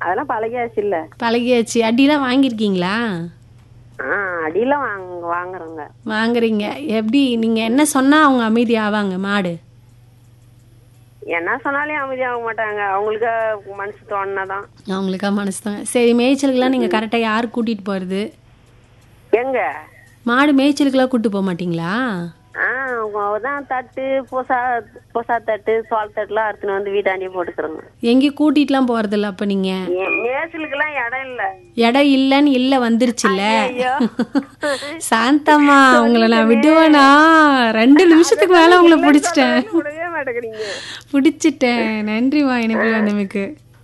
அதெல்லாம் பழகியாச்சு இல்ல பழகியாச்சு அடிலாம் வாங்கியிருக்கீங்களா ஆ அடியெல்லாம் வாங்க வாங்குறோங்க வாங்குறீங்க எப்படி நீங்க என்ன சொன்னா அவங்க அமைதி ஆவாங்க மாடு என்ன சொன்னாலே அமைதியாக மாட்டாங்க அவங்களுக்கு மனசு தோணுனாதான் அவங்களுக்கா மனசு தான் சரி மேய்ச்சலுக்குலாம் நீங்க கரெக்டா யார் கூட்டிட்டு போறது எங்க மாடு மேய்ச்சலுக்குலாம் கூட்டு போக மாட்டீங்களா ஆ தான் தட்டு பொசா பொசா தட்டு சோள தட்டுலாம் அறுத்துன்னு வந்து வீட்டாண்டியே போட்டுக்கிறோங்க எங்கேயும் கூட்டிட்டுலாம் போறதில்ல அப்ப நீங்க மேய்ச்சலுக்கெல்லாம் இடம் இல்ல இடம் இல்லைன்னு இல்ல வந்துருச்சுல்ல ஐயோ. சாந்தம்மா உங்களை நான் விடுவேனா ரெண்டு நிமிஷத்துக்கு மேல உங்களை பிடிச்சிட்டேன் விடவே மாட்டேங்கிறீங்க பிடிச்சிட்டேன் நன்றிமா இணைப்பில் வந்தமைக்கு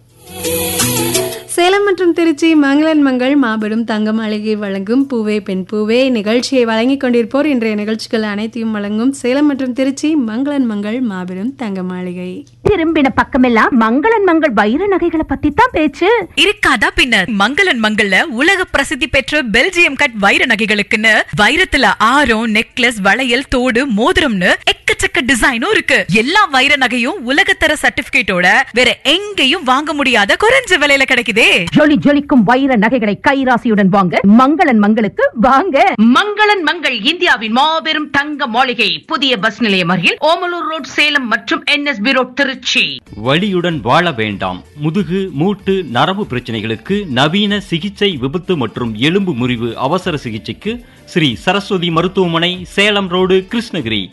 சேலம் மற்றும் திருச்சி மங்களன் மங்கள் மாபெரும் தங்க மாளிகை வழங்கும் பூவே பெண் பூவே நிகழ்ச்சியை வழங்கிக் கொண்டிருப்போர் இன்றைய நிகழ்ச்சிகள் அனைத்தையும் வழங்கும் சேலம் மற்றும் திருச்சி மங்களன் மங்கள் மாபெரும் தங்க மாளிகை திரும்பின பக்கமெல்லாம் மங்களன் மங்கள் வைர நகைகளை பத்தி தான் பேச்சு இருக்காதா பின்னர் மங்களன் மங்கள்ல உலக பிரசித்தி பெற்ற பெல்ஜியம் கட் வைர நகைகளுக்குன்னு வைரத்துல ஆரம் நெக்லஸ் வளையல் தோடு மோதிரம்னு எக்கச்சக்க டிசைனும் இருக்கு எல்லா வைர நகையும் உலகத்தர சர்டிபிகேட்டோட வேற எங்கேயும் வாங்க முடியாத குறைஞ்ச விலையில கிடைக்குதே ஜொலி ஜொலிக்கும் வைர நகைகளை கைராசியுடன் வாங்க மங்களன் மங்களுக்கு வாங்க மங்களன் மங்கள் இந்தியாவின் மாபெரும் தங்க மாளிகை புதிய பஸ் நிலையம் அருகில் ஓமலூர் ரோட் சேலம் மற்றும் என்எஸ்பி ரோட் திருச்சி வலியுடன் வாழ வேண்டாம் முதுகு மூட்டு நரம்பு பிரச்சனைகளுக்கு நவீன சிகிச்சை விபத்து மற்றும் எலும்பு முறிவு அவசர சிகிச்சைக்கு ஸ்ரீ சரஸ்வதி மருத்துவமனை சேலம் ரோடு கிருஷ்ணகிரி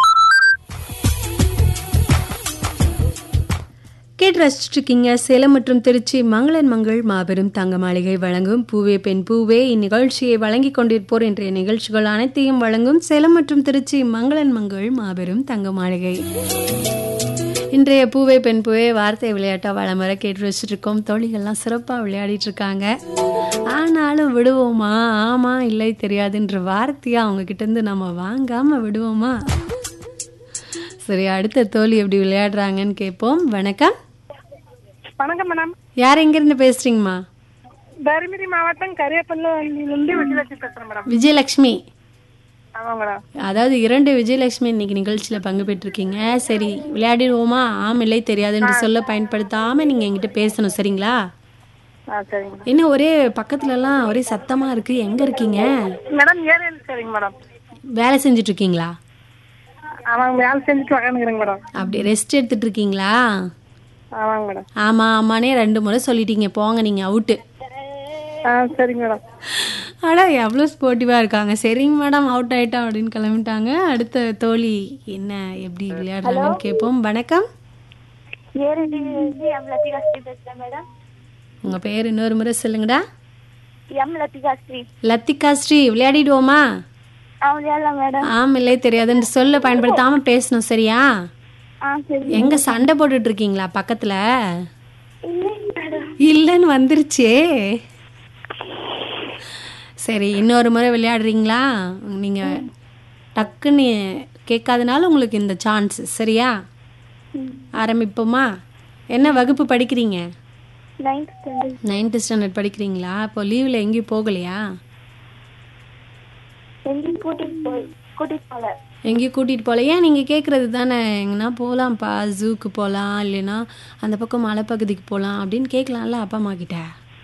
கேட்டு ரசிச்சுட்டு இருக்கீங்க சேலம் மற்றும் திருச்சி மங்களன் மங்கள் மாபெரும் தங்க மாளிகை வழங்கும் பூவே பெண் பூவே இந்நிகழ்ச்சியை வழங்கிக் கொண்டிருப்போர் இன்றைய நிகழ்ச்சிகள் அனைத்தையும் வழங்கும் சேலம் மற்றும் திருச்சி மங்களன் மங்கள் மாபெரும் தங்க மாளிகை இன்றைய பூவே பெண் பூவே வார்த்தை விளையாட்டா வளமுறை கேட்டு வச்சுட்டு இருக்கோம் தோழிகள்லாம் சிறப்பாக விளையாடிட்டு இருக்காங்க ஆனாலும் விடுவோமா ஆமா இல்லை தெரியாதுன்ற வார்த்தையை அவங்க கிட்ட இருந்து நம்ம வாங்காம விடுவோமா சரி அடுத்த தோழி எப்படி விளையாடுறாங்கன்னு கேட்போம் வணக்கம் வணக்கம் மேடம் யார் எங்கிருந்து பேசுறீங்கம்மா தருமபுரி மாவட்டம் கரியப்பள்ளியிலிருந்து விஜயலட்சுமி பேசுறேன் மேடம் விஜயலட்சுமி ஆமா மேடம் அதாவது இரண்டு விஜயலட்சுமி இன்னைக்கு நிகழ்ச்சியில பங்கு பெற்றிருக்கீங்க சரி விளையாடிடுவோமா ஆம் இல்லை தெரியாது என்று சொல்ல பயன்படுத்தாம நீங்க என்கிட்ட பேசணும் சரிங்களா ஆ சரிங்க மேடம் என்ன ஒரே பக்கத்துல எல்லாம் ஒரே சத்தமா இருக்கு எங்க இருக்கீங்க மேடம் ஏரியல் சரிங்க மேடம் வேலை செஞ்சுட்டு இருக்கீங்களா ஆமாங்க வேலை செஞ்சுட்டு உக்காந்துக்கிறேங்க மேடம் அப்படி ரெஸ்ட் எடுத்துட்டு இருக்கீங்களா ஆமாங்க மேடம் ஆமா ஆமானே ரெண்டு முறை சொல்லிட்டீங்க போங்க நீங்க அவுட்டு ஆ சரிங்க மேடம் அடா எவ்வளோ ஸ்போர்ட்டிவாக இருக்காங்க சரிங்க மேடம் அவுட் ஆயிட்டா அப்படின்னு கிளம்பிட்டாங்க அடுத்த தோழி என்ன எப்படி விளையாடுறாங்கன்னு கேட்போம் வணக்கம் ஏரிலிருந்து எம் லத்திகா ஸ்ரீ பேசுறேன் மேடம் உங்கள் பேர் இன்னொரு முறை சொல்லுங்கடா எம் லத்திகா ஸ்ரீ லத்திகா ஸ்ரீ விளையாடிடுவோமா அவங்களா மேடம் ஆம் இல்லை தெரியாதுன்னு சொல்ல பயன்படுத்தாம பேசணும் சரியா ஆ சரி எங்க சண்டை போட்டுட்டு இருக்கீங்களா பக்கத்துல இல்லைங்க மேடம் இல்லைன்னு வந்துருச்சே சரி இன்னொரு முறை விளையாடுறீங்களா நீங்க டக்குன்னு கேட்காதனால உங்களுக்கு இந்த சான்ஸ் சரியா ஆரம்பிப்போமா என்ன வகுப்பு படிக்கிறீங்க நைன்த் ஸ்டாண்டர்ட் நைன்த்து ஸ்டாண்டர்ட் படிக்கிறீங்களா இப்போ லீவில் எங்கேயும் போகலையா எங்கேயும் கூட்டிட்டு போய் கூட்டிட்டு போல எங்கேயும் கூட்டிகிட்டு போகல ஏன் நீங்கள் கேட்குறது தானே எங்கன்னா போகலாம்ப்பா ஜூக்கு போகலாம் இல்லைன்னா அந்த பக்கம் மலைப்பகுதிக்கு போகலாம் அப்படின்னு கேட்கலாம்ல அப்பா அம்மா கிட்ட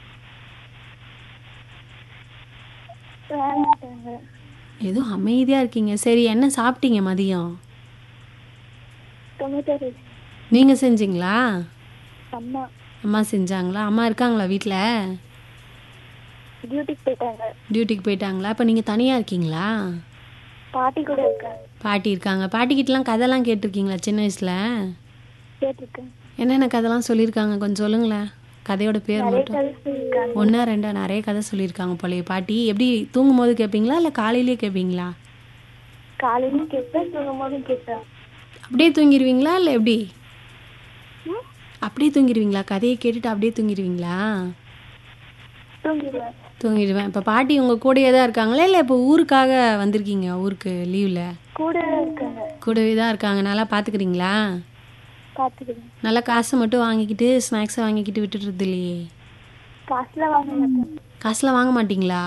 வேண்டாங்க ஏதோ அமைதியாக இருக்கீங்க சரி என்ன சாப்பிட்டீங்க மதியம் டொமேட்டோ ரைஸ் நீங்கள் செஞ்சீங்களா அம்மா அம்மா செஞ்சாங்களா அம்மா இருக்காங்களா வீட்டில் டியூட்டிக்கு போயிட்டாங்க டியூட்டிக்கு போயிட்டாங்களா இப்போ நீங்கள் தனியாக இருக்கீங்களா பாட்டி கூட இருக்காங்க பாட்டி இருக்காங்க பாட்டிக்கிட்டலாம் கதைலாம் கேட்டிருக்கீங்களா சின்ன வயசில் கேட்டிருக்கேன் என்னென்ன கதைலாம் சொல்லியிருக்காங்க கொஞ்சம் சொல்லுங்களேன் கதையோட பேர் நிறைய மட்டும் கதை சொல்லியிருக்காங்க ஒன்றா ரெண்டா நிறைய கதை சொல்லியிருக்காங்க போலயே பாட்டி எப்படி தூங்கும் போது கேட்பீங்களா இல்லை காலையிலேயே கேட்பீங்களா காலையிலும் கேட்பேன் தூங்கும் போதும் கேட்பேன் அப்படியே தூங்கிடுவீங்களா இல்லை எப்படி அப்படியே தூங்கிடுவீங்களா கதையை கேட்டுட்டு அப்படியே தூங்கிடுவீங்களா தூங்கிடுவேன் தூங்கிடுவேன் இப்போ பாட்டி உங்கள் கூடயே தான் இருக்காங்களா இல்லை இப்போ ஊருக்காக வந்திருக்கீங்க ஊருக்கு லீவில் கூட இருக்காங்க கூடவே தான் இருக்காங்க நல்லா பார்த்துக்கிறீங்களா பார்த்துக்கிறேன் நல்லா காசு மட்டும் வாங்கிக்கிட்டு ஸ்நாக்ஸை வாங்கிக்கிட்டு விட்டுடுறது இல்லையே காசுலாம் வாங்க மாட்டேன் காசுலாம் வாங்க மாட்டீங்களா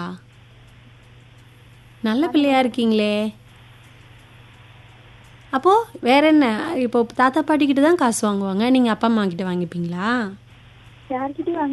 நல்ல பிள்ளையா இருக்கீங்களே அப்போது வேற என்ன இப்போ தாத்தா பாட்டி கிட்ட தான் காசு வாங்குவாங்க நீங்கள் அப்பா அம்மா கிட்ட வாங்கிப்பீங்களா யார்கிட்டயும் வாங்க